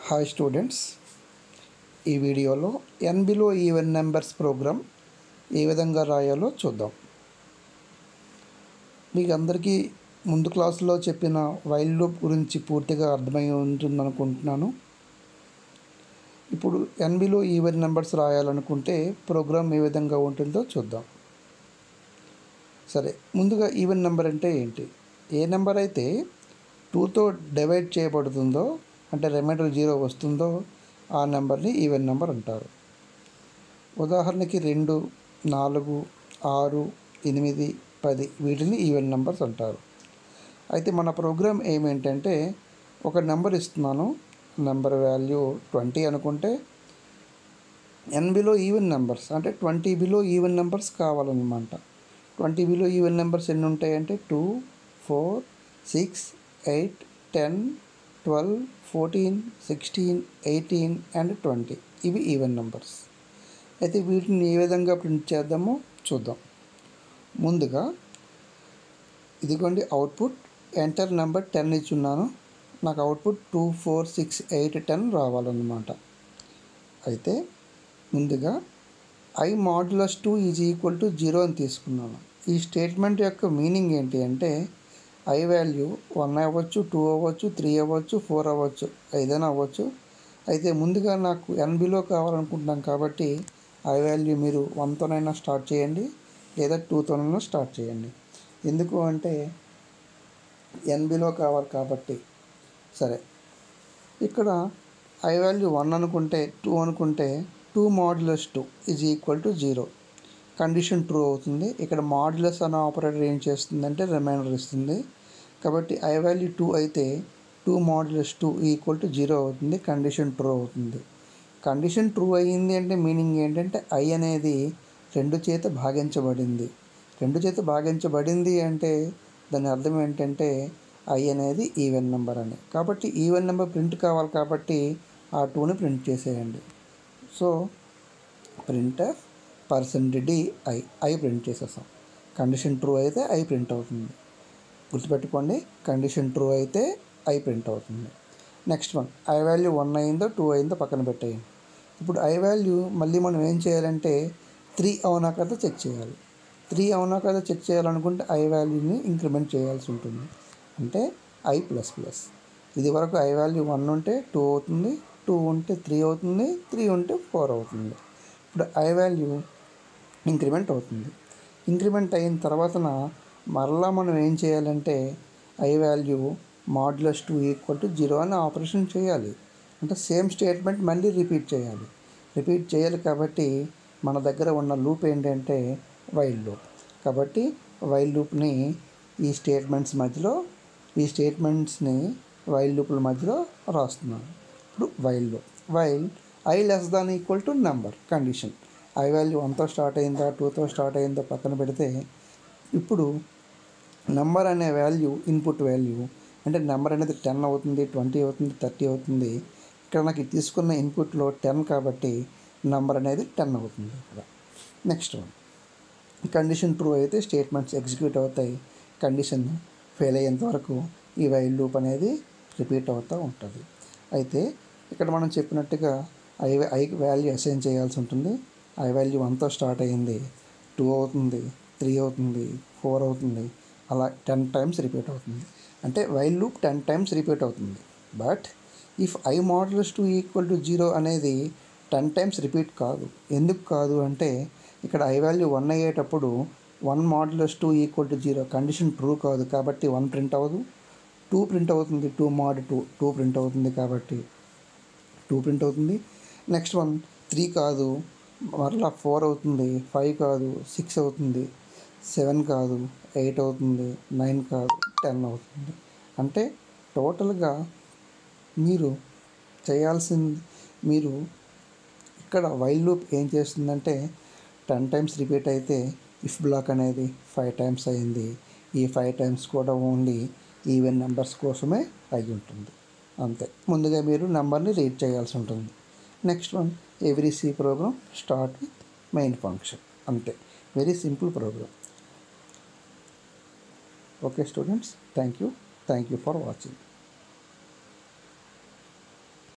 hi students ఈ వీడియోలో N below even numbers program ఏ విధంగా రాయాలో చూద్దాం మీకు అందరికీ ముందు క్లాసులో చెప్పిన వైల్ లూప్ గురించి పూర్తిగా అర్థమై ఉంటుందనుకుంటున్నాను ఇప్పుడు ఎన్బిలో ఈవెన్ నెంబర్స్ రాయాలనుకుంటే ప్రోగ్రామ్ ఏ విధంగా ఉంటుందో చూద్దాం సరే ముందుగా ఈవెన్ నెంబర్ అంటే ఏంటి ఏ నెంబర్ అయితే టూతో డివైడ్ చేయబడుతుందో అంటే రిమైండర్ జీరో వస్తుందో ఆ నెంబర్ని ఈవెన్ నెంబర్ అంటారు ఉదాహరణకి రెండు నాలుగు ఆరు ఎనిమిది పది వీటిని ఈవెన్ నెంబర్స్ అంటారు అయితే మన ప్రోగ్రామ్ ఏమేంటంటే ఒక నెంబర్ ఇస్తున్నాను నెంబర్ వాల్యూ ట్వంటీ అనుకుంటే ఎన్ బిలో ఈవెన్ నెంబర్స్ అంటే ట్వంటీ బిలో ఈవెన్ నెంబర్స్ కావాలన్నమాట ట్వంటీ బిలో ఈవెన్ నెంబర్స్ ఎన్ని ఉంటాయంటే two four six eight ten twelve fourteen sixteen eighteen and twenty ఇవి ఈవెన్ నెంబర్స్ అయితే వీటిని ఏ విధంగా ప్రింట్ చేద్దామో చూద్దాం ముందుగా ఇదిగోండి అవుట్పుట్ ఎంటర్ నెంబర్ టెన్ ఇచ్చున్నాను నాకు output two four six eight ten రావాలన్నమాట అయితే ముందుగా I modulus two is equal to zero అని తీసుకున్నాను ఈ స్టేట్మెంట్ యొక్క మీనింగ్ ఏంటి అంటే ఐ వాల్యూ వన్ అవ్వచ్చు టూ అవ్వచ్చు త్రీ అవ్వచ్చు ఫోర్ అవ్వచ్చు ఏదైనా అవ్వచ్చు అయితే ముందుగా నాకు ఎన్బిలో కావాలనుకుంటున్నాం కాబట్టి ఐ వాల్యూ మీరు వన్తోనైనా స్టార్ట్ చేయండి లేదా టూతోనైనా స్టార్ట్ చేయండి ఎందుకు అంటే ఎన్బిలో కావాలి కాబట్టి సరే ఇక్కడ ఐ వాల్యూ వన్ అనుకుంటే టూ అనుకుంటే two modulus two is equal to zero condition true అవుతుంది ఇక్కడ మాడ్యులస్ అనే ఆపరేటర్ ఏం చేస్తుందంటే రిమైండర్ ఇస్తుంది కాబట్టి ఐ వాల్యూ టూ అయితే two modulus two equal to zero అవుతుంది కండిషన్ ట్రూ అవుతుంది కండిషన్ ట్రూ అయ్యింది అంటే మీనింగ్ ఏంటంటే ఐ అనేది రెండు చేత భాగించబడింది రెండు చేత భాగించబడింది అంటే దాని అర్థం ఏంటంటే ఐ అనేది ఈవెన్ నెంబర్ అని కాబట్టి ఈవెన్ నెంబర్ ప్రింట్ కావాలి కాబట్టి ఆ టూని ప్రింట్ చేసేయండి so printf percent d I I print చేసేసాం కండిషన్ ట్రూ అయితే ఐ ప్రింట్ అవుతుంది గుర్తుపెట్టుకోండి కండిషన్ ట్రూ అయితే ఐ ప్రింట్ అవుతుంది next one I value one అయిందో టూ అయిందో పక్కన పెట్టేయండి ఇప్పుడు ఐ వాల్యూ మళ్ళీ మనం ఏం చేయాలంటే త్రీ అవునా కదా చెక్ చేయాలి త్రీ అవునా కదా చెక్ చేయాలనుకుంటే ఐ వాల్యూని ఇంక్రిమెంట్ చేయాల్సి ఉంటుంది అంటే ఐ ప్లస్ ప్లస్ ఇది వరకు ఐ వాల్యూ వన్ ఉంటే టూ అవుతుంది టూ ఉంటే త్రీ అవుతుంది త్రీ ఉంటే ఫోర్ అవుతుంది ఇప్పుడు ఐ వాల్యూ ఇంక్రిమెంట్ అవుతుంది ఇంక్రిమెంట్ అయిన తర్వాతన మరలా మనం ఏం చేయాలంటే I value modulus two equal to zero అని ఆపరేషన్ చేయాలి అంటే సేమ్ స్టేట్మెంట్ మళ్ళీ రిపీట్ చేయాలి రిపీట్ చేయాలి కాబట్టి మన దగ్గర ఉన్న లూప్ ఏంటంటే వైల్ లూప్ కాబట్టి వైల్ లూప్ని ఈ స్టేట్మెంట్స్ మధ్యలో ఈ స్టేట్మెంట్స్ని వైల్ లూప్ల మధ్యలో రాస్తున్నాను ఇప్పుడు while loop while I less than equal to number condition I value వన్తో స్టార్ట్ అయిందా టూతో స్టార్ట్ అయిందో పక్కన పెడితే ఇప్పుడు నెంబర్ అనే వాల్యూ ఇన్పుట్ వాల్యూ అంటే నెంబర్ అనేది టెన్ అవుతుంది ట్వంటీ అవుతుంది థర్టీ అవుతుంది ఇక్కడ నాకు తీసుకున్న ఇన్పుట్లో టెన్ కాబట్టి నెంబర్ అనేది టెన్ అవుతుంది ఇక్కడ నెక్స్ట్ వన్ కండిషన్ ట్రూ అయితే స్టేట్మెంట్స్ ఎగ్జిక్యూట్ అవుతాయి కండిషన్ ఫెయిల్ అయ్యేంత వరకు ఈ వైల్ లూప్ అనేది రిపీట్ అవుతూ ఉంటుంది అయితే ఇక్కడ మనం చెప్పినట్టుగా ఐ ఐ వాల్యూ అసైన్ చేయాల్సి ఉంటుంది ఐ వాల్యూ వన్తో స్టార్ట్ అయ్యింది టూ అవుతుంది త్రీ అవుతుంది ఫోర్ అవుతుంది అలా టెన్ టైమ్స్ రిపీట్ అవుతుంది అంటే while loop ten times repeat అవుతుంది but if I modulus two equal to zero అనేది టెన్ టైమ్స్ రిపీట్ కాదు ఎందుకు కాదు అంటే ఇక్కడ ఐ వాల్యూ వన్ అయ్యేటప్పుడు one modulus two equal to zero condition true కాదు కాబట్టి వన్ ప్రింట్ అవ్వదు టూ ప్రింట్ అవుతుంది two mod two two print అవుతుంది కాబట్టి టూ ప్రింట్ అవుతుంది నెక్స్ట్ వన్ త్రీ కాదు మరలా ఫోర్ అవుతుంది ఫైవ్ కాదు సిక్స్ అవుతుంది సెవెన్ కాదు ఎయిట్ అవుతుంది నైన్ కాదు టెన్ అవుతుంది అంటే టోటల్గా మీరు చేయాల్సింది మీరు ఇక్కడ వైల్ లూప్ ఏం చేస్తుందంటే టెన్ టైమ్స్ రిపీట్ అయితే ఇఫ్ బ్లాక్ అనేది ఫైవ్ టైమ్స్ అయింది ఈ ఫైవ్ టైమ్స్ కూడా ఓన్లీ ఈవెన్ నెంబర్స్ కోసమే అయి ఉంటుంది అంతే ముందుగా మీరు నెంబర్ని రీడ్ చేయాల్సి ఉంటుంది next one every C program start with main function అంతే very simple program okay students thank you thank you for watching